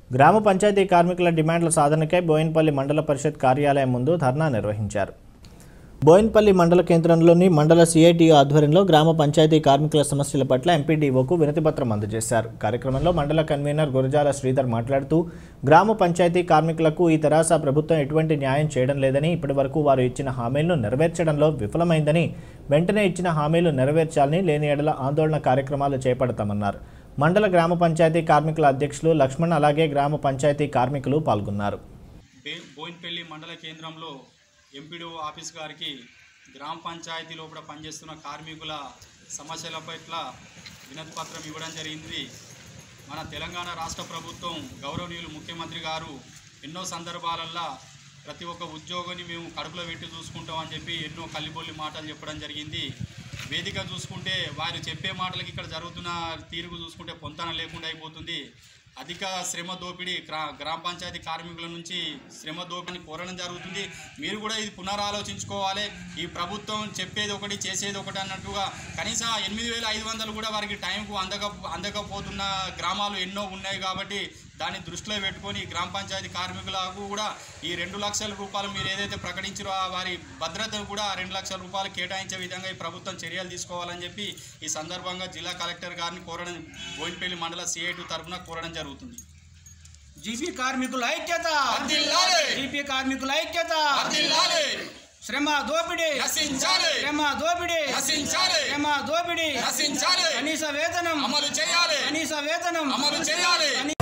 గ్రామ పంచాయతీ కార్మికుల డిమాండ్ల సాధనకై బోయిన్పల్లి మండల పరిషత్ కార్యాలయం ముందు ధర్నా నిర్వహించారు బోయిన్పల్లి మండల కేంద్రంలోని మండల సిఐటి ఆధ్వర్యంలో గ్రామ పంచాయతీ కార్మికుల సమస్యల పట్ల ఎంపీడీఓకు వినతిపత్రం అందజేశారు కార్యక్రమంలో మండల కన్వీనర్ గురజాల శ్రీధర్ మాట్లాడుతూ గ్రామ పంచాయతీ కార్మికులకు ఈ తెరాస ప్రభుత్వం ఎటువంటి న్యాయం చేయడం లేదని ఇప్పటివరకు వారు ఇచ్చిన హామీలను నెరవేర్చడంలో విఫలమైందని వెంటనే ఇచ్చిన హామీలు నెరవేర్చాలని లేని ఎడల ఆందోళన కార్యక్రమాలు చేపడతామన్నారు మండల గ్రామ పంచాయతీ కార్మికుల అధ్యక్షులు లక్ష్మణ్ అలాగే గ్రామ పంచాయతీ కార్మికులు పాల్గొన్నారు బే బోయిన్పల్లి మండల కేంద్రంలో ఎంపీడీఓ ఆఫీస్ గారికి గ్రామ పంచాయతీ లోపల పనిచేస్తున్న కార్మికుల సమస్యల పట్ల వినతి పత్రం ఇవ్వడం జరిగింది మన తెలంగాణ రాష్ట్ర ప్రభుత్వం గౌరవనీయులు ముఖ్యమంత్రి గారు ఎన్నో సందర్భాలల్లో ప్రతి ఒక్క ఉద్యోగిని మేము కడుపులో పెట్టి చూసుకుంటామని చెప్పి ఎన్నో కల్లిబొల్లి మాటలు చెప్పడం జరిగింది వేదిక చూసుకుంటే వారు చెప్పే మాటలకి ఇక్కడ జరుగుతున్న తీరుకు చూసుకుంటే పొంతన లేకుండా అయిపోతుంది అధిక శ్రమ దోపిడీ గ్రా గ్రామ పంచాయతీ కార్మికుల నుంచి శ్రమ దోపిడీని కోరడం జరుగుతుంది మీరు కూడా ఇది పునరాలోచించుకోవాలి ఈ ప్రభుత్వం చెప్పేది ఒకటి చేసేది ఒకటి అన్నట్టుగా కనీసం ఎనిమిది వేల ఐదు వందలు కూడా వారికి టైంకు అందక అందకపోతున్న గ్రామాలు ఎన్నో ఉన్నాయి కాబట్టి దాన్ని దృష్టిలో పెట్టుకొని గ్రామ పంచాయతీ కార్మికులకు కూడా ఈ రెండు లక్షల రూపాయలు మీరు ఏదైతే ప్రకటించారో ఆ వారి భద్రతను కూడా ఆ రెండు లక్షల రూపాయలు కేటాయించే విధంగా ఈ ప్రభుత్వం చర్యలు తీసుకోవాలని చెప్పి ఈ సందర్భంగా జిల్లా కలెక్టర్ గారిని కోరడం బోయినపల్లి మండల సిఐటి తరఫున కోరడం జరుగుతుంది జీపీ కార్మికుల ఐక్యత వర్ధిల్లాలి! జీపీ కార్మికుల ఐక్యత వర్ధిల్లాలి! శ్రమ దోపిడీ నశించాలి! శ్రమ దోపిడీ నశించాలి! శ్రమ దోపిడీ నశించాలి! కనీస వేతనం అమలు చేయాలి కనీస వేతనం అమలు చేయాలి కనీస